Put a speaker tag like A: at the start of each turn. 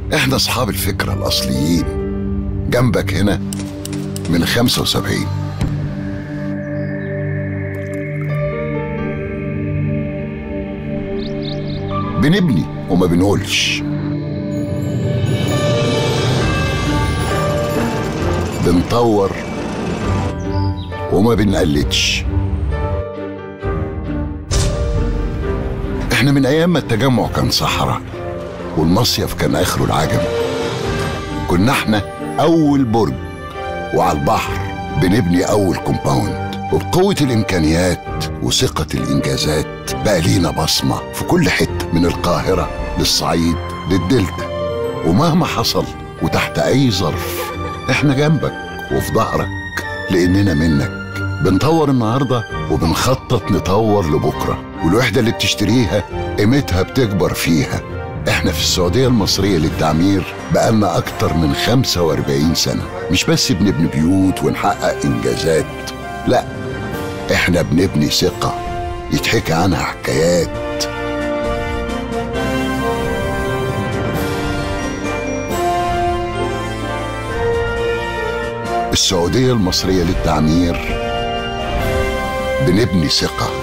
A: احنا اصحاب الفكرة الاصليين جنبك هنا من 75 بنبني وما بنقولش بنطور وما بنقلدش احنا من ايام ما التجمع كان صحراء والمصيف كان اخره العجم كنا احنا اول برج وعلى البحر بنبني اول كومباوند وبقوة الامكانيات وثقة الانجازات بقى لينا بصمة في كل حتة من القاهرة للصعيد للدلتا ومهما حصل وتحت اي ظرف احنا جنبك وفي ظهرك لاننا منك بنطور النهارده وبنخطط نطور لبكره والوحده اللي بتشتريها قيمتها بتكبر فيها احنا في السعوديه المصريه للتعمير بقالنا اكتر من 45 سنه مش بس بنبني بيوت ونحقق انجازات لا احنا بنبني ثقه يتحكى عنها حكايات السعوديه المصريه للتعمير بنبني ثقه